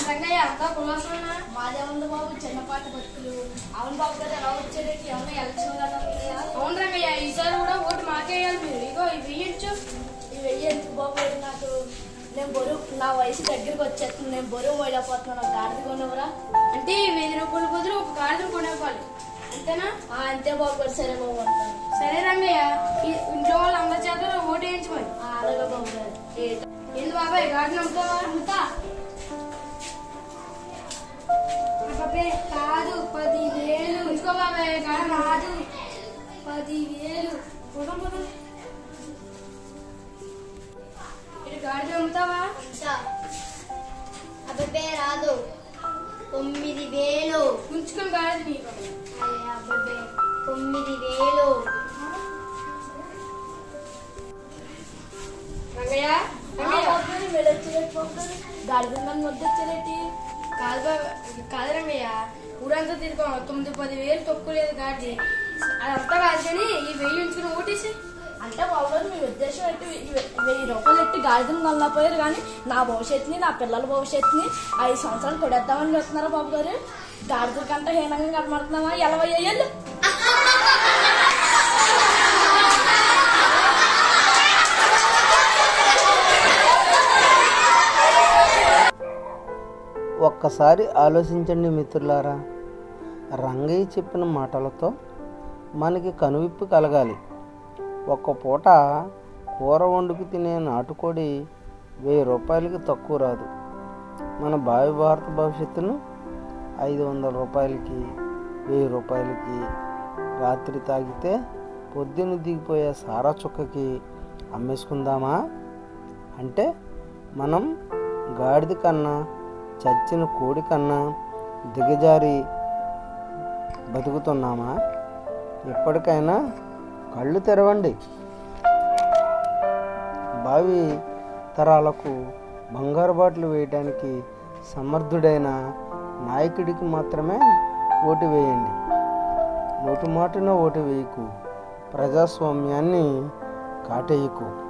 రంగయ్య అంతా కులాసన్నా మాదేముంది బాబు చిన్నపాటి బతుకులు అవును బాబు గారు ఎలా వచ్చేటట్టు ఏమన్నా ఎలక్షన్ కదా ఉన్నాయా? అవును రంగయ్య ఈసారి కూడా ఓటు మాకేయాలి మీరు ఇగో ఇవి ఇయ్యొచ్చు ఇవి వెయ్యి ఎందుకు బాబు గారు నాకు నేను బరువు నా వయసు దగ్గరికి వచ్చేస్తుంది నేను బరువు మోయలేకపోతున్నాను గాడిద కొనవరా అంటే ఈ వెయ్యి రూపాయల బదులు ఒక గాడిదలు కొనేవ్వాలి అంతేనా ఆ, అంతే బాబు గారు సరే బాబు అంటాను సరే రంగయ్య ఈ- ఇంట్లో వాళ్ళు అందరి చేత ఓటు వేయించు మరి ఆ, అలాగే బాబు గారు ఏ- ఏంది బాబాయ్ గాడిని అమ్ముతావా అమ్ముతా కాదు పదివేలు ఉంచుకో బాబాయ్ గాడి కాదు పదివేలు పోదాం పోదాం ఇటు గాడిద అమ్ముతావా అబ్బాయి రాదు తొమ్మిది వేలు ఉంచుకొని గాడిద నీకు అబ్బాయి తొమ్మిది వేలు రంగయ్య రంగయ్య గాడిద నన్ను వద్దొచ్చేటి కాదు బాబా కాదు రంగయ్య ఊరంతా తిరుగుతాం తొమ్మిది పది వేలు తక్కువ లేదు గాడి అదంతా కాదు కానీ ఈ వెయ్యి ఉంచుకుని ఓటేసి అంటే బాబు గారు మీ ఉద్దేశం ఏంటి ఈ వె- వెయ్యి రూపాయలు ఎట్టి గాడిదని కొనలేకపోయారు కానీ నా భవిష్యత్తుని నా పిల్లల భవిష్యత్తుని ఐదు సంవత్సరాలు కొడేద్దామని చెప్తున్నారా బాబు గారు గాడిదల కంటే హీనంగా కనబడుతున్నామా ఎలవై ఏళ్ళు ఒక్కసారి ఆలోచించండి మిత్రులారా రంగయ్య చెప్పిన మాటలతో మనకి కనువిప్పు కలగాలి ఒక్క పూట కూర వండుకు తినే నాటుకోడి వెయ్యి రూపాయలకి తక్కువ రాదు మన భావి భారత భవిష్యత్తును ఐదు వందల రూపాయలకి వెయ్యి రూపాయలకి రాత్రి తాగితే పొద్దున్న దిగిపోయే సారా చుక్కకి అమ్మేసుకుందామా అంటే మనం గాడిద కన్నా చచ్చిన కోడి కన్నా దిగజారి బతుకుతున్నామా ఎప్పటికైనా కళ్ళు తెరవండి భావి తరాలకు బంగారు బాటలు వేయడానికి సమర్థుడైన నాయకుడికి మాత్రమే ఓటు వేయండి నోటు మాటున ఓటు వేయకు ప్రజాస్వామ్యాన్ని కాటేయకు